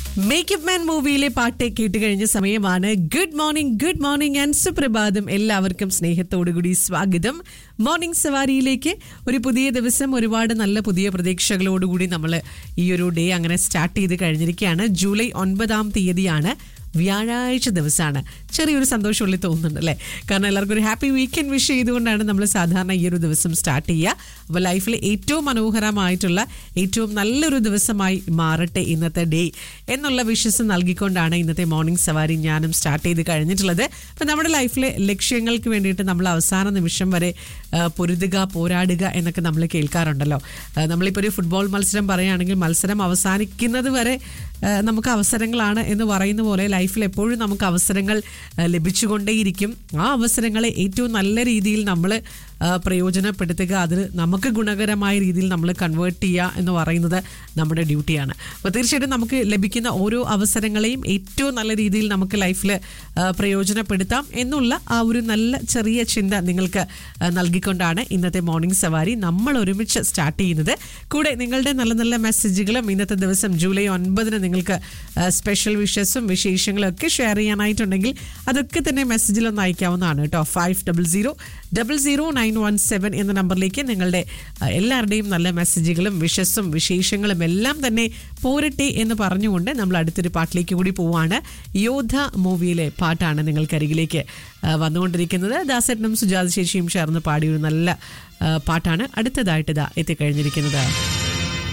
makeup man മൂവിയിലെ പാട്ട് കേട്ട് കഴിഞ്ഞ സമയമാണ് good morning good morning and സുപ്രഭാതം എല്ലാവർക്കും സ്നേഹത്തോടുകൂടി സ്വാഗതം മോർണിംഗ് സവാരിയിലേക്ക് ഒരു പുതിയ ദിവസം ഒരുപാട് നല്ല പുതിയ പ്രതീക്ഷകളോടുകൂടി നമ്മൾ ഈ ഒരു ഡേ അങ്ങനെ സ്റ്റാർട്ട് ചെയ്ത് കഴിഞ്ഞിരിക്കുകയാണ് ജൂലൈ ഒൻപതാം തീയതിയാണ് വ്യാഴാഴ്ച ദിവസമാണ് ചെറിയൊരു സന്തോഷമുള്ളി തോന്നുന്നുണ്ട് അല്ലേ കാരണം എല്ലാവർക്കും ഒരു ഹാപ്പി വീക്കെൻഡ് വിഷ് ചെയ്തുകൊണ്ടാണ് നമ്മൾ സാധാരണ ഈ ഒരു ദിവസം സ്റ്റാർട്ട് ചെയ്യുക അപ്പോൾ ലൈഫിൽ ഏറ്റവും മനോഹരമായിട്ടുള്ള ഏറ്റവും നല്ലൊരു ദിവസമായി മാറട്ടെ ഇന്നത്തെ ഡേ എന്നുള്ള വിശ്വസം നൽകിക്കൊണ്ടാണ് ഇന്നത്തെ മോർണിംഗ് സവാരി ഞാനും സ്റ്റാർട്ട് ചെയ്ത് കഴിഞ്ഞിട്ടുള്ളത് അപ്പം നമ്മുടെ ലൈഫിലെ ലക്ഷ്യങ്ങൾക്ക് വേണ്ടിയിട്ട് നമ്മൾ അവസാന നിമിഷം വരെ ആ, പൊരുതുക പോരാടുക എന്നൊക്കെ നമ്മൾ കേൾക്കാറുണ്ടല്ലോ ആ, നമ്മളിപ്പോൾ ഒരു ഫുട്ബോൾ മത്സരം പറയുകയാണെങ്കിൽ മത്സരം അവസാനിക്കുന്നത് വരെ ആ, നമുക്ക് അവസരങ്ങളാണ് എന്ന് പറയുന്ന പോലെ ലൈഫിൽ എപ്പോഴും നമുക്ക് അവസരങ്ങൾ ആ, ലഭിച്ചുകൊണ്ടേയിരിക്കും ആ അവസരങ്ങളെ ഏറ്റവും നല്ല രീതിയിൽ നമ്മൾ പ്രയോജനപ്പെടുത്തുക അത് നമുക്ക് ഗുണകരമായ രീതിയിൽ നമ്മൾ കൺവേർട്ട് ചെയ്യുക എന്ന് പറയുന്നത് നമ്മുടെ ഡ്യൂട്ടിയാണ് അപ്പോൾ തീർച്ചയായിട്ടും നമുക്ക് ലഭിക്കുന്ന ഓരോ അവസരങ്ങളെയും ഏറ്റവും നല്ല രീതിയിൽ നമുക്ക് ലൈഫിൽ പ്രയോജനപ്പെടുത്താം എന്നുള്ള ആ ഒരു നല്ല ചെറിയ ചിന്ത നിങ്ങൾക്ക് ആ, നൽകിക്കൊണ്ടാണ് ഇന്നത്തെ മോർണിംഗ് സവാരി നമ്മൾ ഒരുമിച്ച് സ്റ്റാർട്ട് ചെയ്യുന്നത് കൂടെ നിങ്ങളുടെ നല്ല നല്ല മെസ്സേജുകളും ഇന്നത്തെ ദിവസം ജൂലൈ ഒൻപതിന് നിങ്ങൾക്ക് സ്പെഷ്യൽ വിഷസും വിശേഷങ്ങളും ഒക്കെ ഷെയർ ചെയ്യാനായിട്ടുണ്ടെങ്കിൽ അതൊക്കെ തന്നെ മെസ്സേജിലൊന്ന് അയക്കാവുന്നതാണ് കേട്ടോ five double zero double zero nine one seven എന്ന നമ്പറിലേക്ക് നിങ്ങളുടെ ആ, എല്ലാവരുടെയും നല്ല മെസ്സേജുകളും വിഷസും വിശേഷങ്ങളും എല്ലാം തന്നെ പോരട്ടെ എന്ന് പറഞ്ഞുകൊണ്ട് നമ്മൾ അടുത്തൊരു പാട്ടിലേക്ക് കൂടി പോവാണ് യോധ മൂവിയിലെ പാട്ടാണ് നിങ്ങൾക്കരികിലേക്ക് ആ, വന്നുകൊണ്ടിരിക്കുന്നത് ദാസേട്ടനും സുജാത ശേഷിയും ചേർന്ന് പാടിയ ഒരു നല്ല ആ, പാട്ടാണ് അടുത്തതായിട്ട് ഇതാ എത്തിക്കഴിഞ്ഞിരിക്കുന്നത്